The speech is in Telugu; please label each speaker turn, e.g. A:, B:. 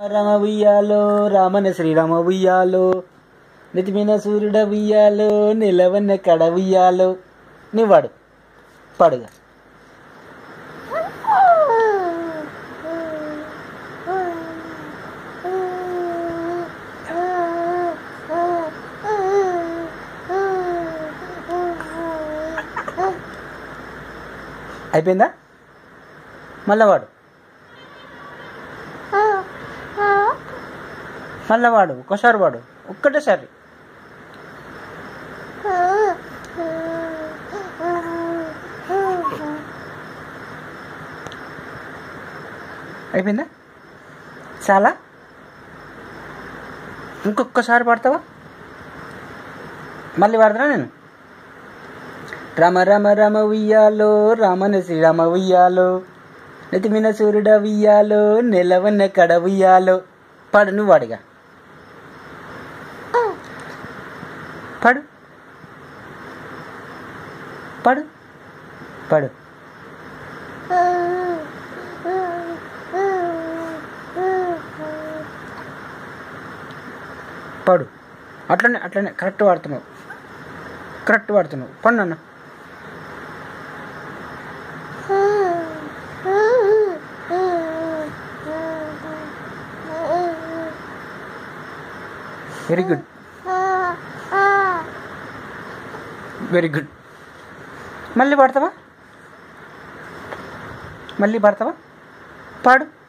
A: రామ ఉయ్యాలో రామన శ్రీరామ ఉయ్యాలో నెతిమిన సూర్యుడ ఉయ్యాలో నిలవన్న కడ ఉయ్యాలో నువ్వు వాడు పాడుగా అయిపోయిందా మళ్ళా వాడు మళ్ళా వాడు ఒక్కసారి వాడు ఒక్కటేసారి అయిపోయిందా చాలా ఇంకొకసారి పాడతావా మళ్ళీ పాడతానా నేను రమ రమ రమ ఉయ్యాలో రామన శ్రీరామ ఉయ్యాలో నెతిమిన సూర్యుడ ఉయ్యాలో నెలవన్న కడ ఉయ్యాలో పాడు నువ్వు వాడిగా పాడు పాడు పాడు పాడు అట్లనే అట్లనే కరెక్ట్ వాడుతున్నావు కరెక్ట్ వాడుతున్నావు పండు అన్న వెరీ గుడ్ వెరీ గుడ్ మళ్ళీ పాడతావా మళ్ళీ పాడతావా పాడు